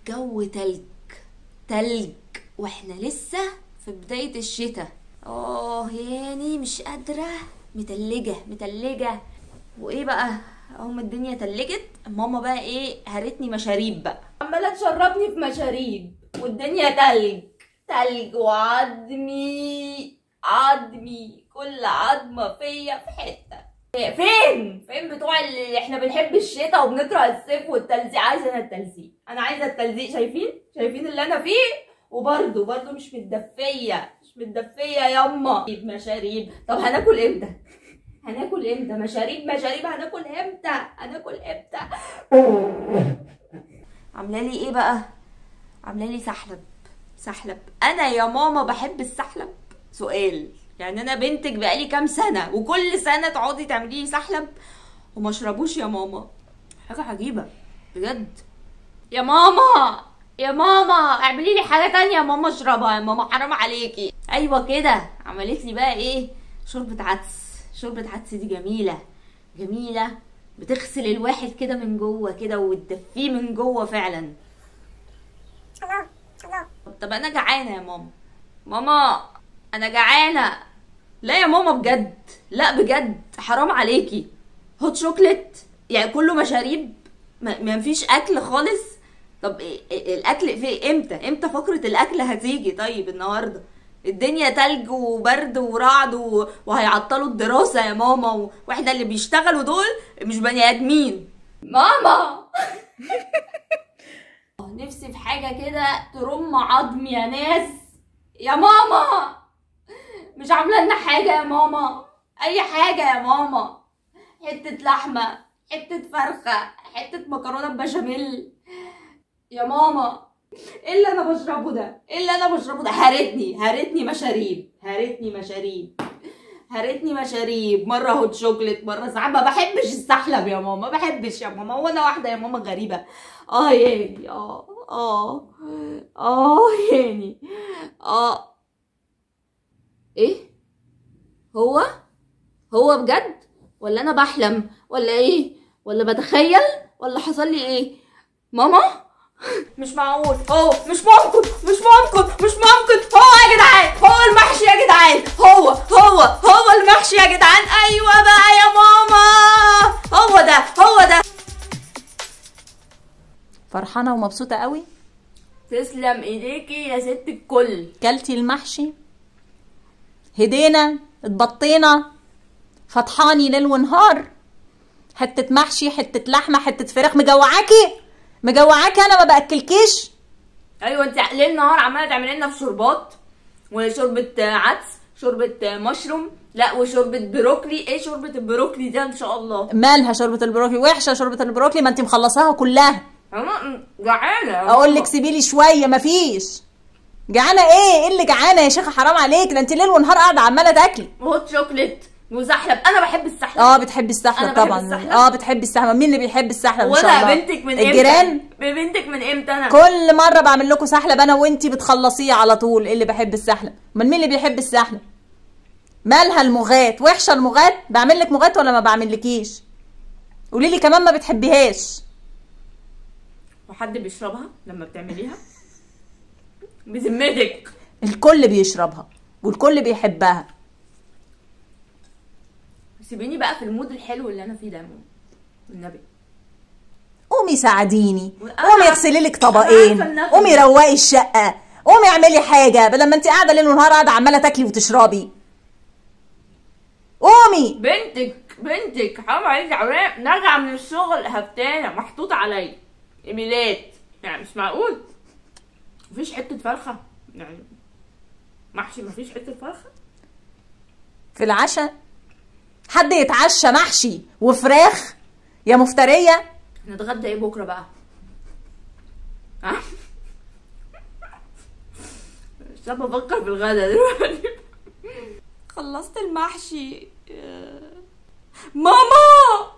الجو تلج تلج واحنا لسه في بداية الشتاء اه ياني مش قادرة متلجة متلجة وايه بقى اهم الدنيا تلجت ماما بقى ايه هرتني مشاريب بقى عمالة تشربني في مشاريب والدنيا تلج تلج وعظمي عظمي كل عظمة فيا في حتة فين فين بتوع اللي احنا بنحب الشتاء وبنكره الصيف والتلزيق عايزه انا التلزيق انا عايزه التلزيق شايفين شايفين اللي انا فيه وبرده برده مش متدفيه مش متدفيه ياما مشاريب طب هناكل امتى هناكل امتى مشاريب مشاريب هناكل امتى هناكل امتى عامله لي ايه بقى عامله لي سحلب سحلب انا يا ماما بحب السحلب سؤال يعني انا بنتك بقالي كام سنه وكل سنه تقعدي تعملي لي سحلب وما اشربوش يا ماما حاجه عجيبه بجد يا ماما يا ماما اعملي لي حاجه تانية يا ماما اشربها يا ماما حرام عليكي ايوه كده عملت لي بقى ايه شوربه عدس شوربه عدس دي جميله جميله بتغسل الواحد كده من جوه كده وتدفيه من جوه فعلا طب انا جعانه يا ماما ماما انا جعانه لا يا ماما بجد لا بجد حرام عليكي هوت شوكليت يعني كله مشاريب ما ما فيش اكل خالص طب إيه- إيه- الاكل في امتى امتى فقره الاكل هتيجي طيب النهارده الدنيا تلج وبرد ورعد و... وهيعطلوا الدراسه يا ماما و... واحنا اللي بيشتغلوا دول مش بني ادمين ماما نفسي في حاجه كده ترم عظمي يا ناس يا ماما مش عامله لنا حاجه يا ماما اي حاجه يا ماما حته لحمه حته فرخه حته مكرونه بشاميل يا ماما ايه اللي انا بشربه ده ايه اللي انا بشربه ده هرتني هرتني مشاريب هرتني مشاريب هرتني مشاريب مره هوت شوكليت مره ساعات ما بحبش السحلب يا ماما ما بحبش يا ماما وانا واحده يا ماما غريبه اه ياني اه اه اه ياني اه ايه هو هو بجد ولا انا بحلم ولا ايه ولا بتخيل ولا حصل لي ايه ماما مش معقول هو مش ممكن مش ممكن مش ممكن هو يا جدعان هو المحشي يا جدعان هو هو هو المحشي يا جدعان ايوه بقى يا ماما هو ده هو ده فرحانه ومبسوطه قوي تسلم ايديكي يا ست الكل كلتي المحشي هدينا اتبطينا فطحاني ليل ونهار حته محشي حته لحمه حته فراخ مجوعاكي مجوعاكي انا ما باكلكيش ايوه انت ليل نهار عماله تعملي لنا في شربات وشوربه عدس شوربه مشروم لا وشوربه بروكلي ايه شوربه البروكلي ده ان شاء الله مالها شوربه البروكلي وحشه شوربه البروكلي ما انت مخلصاها كلها انا جعانه اقول لك سيبي لي شويه مفيش جعانه ايه ايه اللي جعانه يا شيخه حرام عليك ده انت ليل ونهار قاعده عماله تاكلي وهوت شوكليت وزحلب انا بحب السحلب اه بتحبي السحلب أنا بحب طبعا السحلب. اه بتحبي السحلب مين اللي بيحب السحلب ان شاء وانا الله بنتك من امتى الجيران بنتك من امتى انا كل مره بعمل لكم سحلب انا وانتي بتخلصيه على طول اللي بيحب السحلب من مين اللي بيحب السحلب مالها المغات وحشه المغات بعمل لك مغات ولا ما بعملكيش قولي لي كمان ما بتحبيهاش وحد بيشربها لما بتعمليها بذمتك الكل بيشربها والكل بيحبها سيبيني بقى في المود الحلو اللي انا فيه ده يا ماما. والنبي قومي ساعديني أنا قومي عارفة- اغسلي لك أنا طبقين عارفة النبي. قومي روقي الشقه قومي اعملي حاجه بدل ما انت قاعده ليل ونهار قاعده عماله تاكلي وتشربي قومي بنتك بنتك حرام عليك عرام راجعه من الشغل هفتانه محطوطه عليا ايميلات يعني مش معقول مفيش حته فرخه يعني محشي مفيش حته فرخه في العشاء حد يتعشى محشي وفراخ يا مفتريه نتغدى ايه بكره بقى ها مش عارفة بفكر في الغدا دلوقتي خلصت المحشي ماما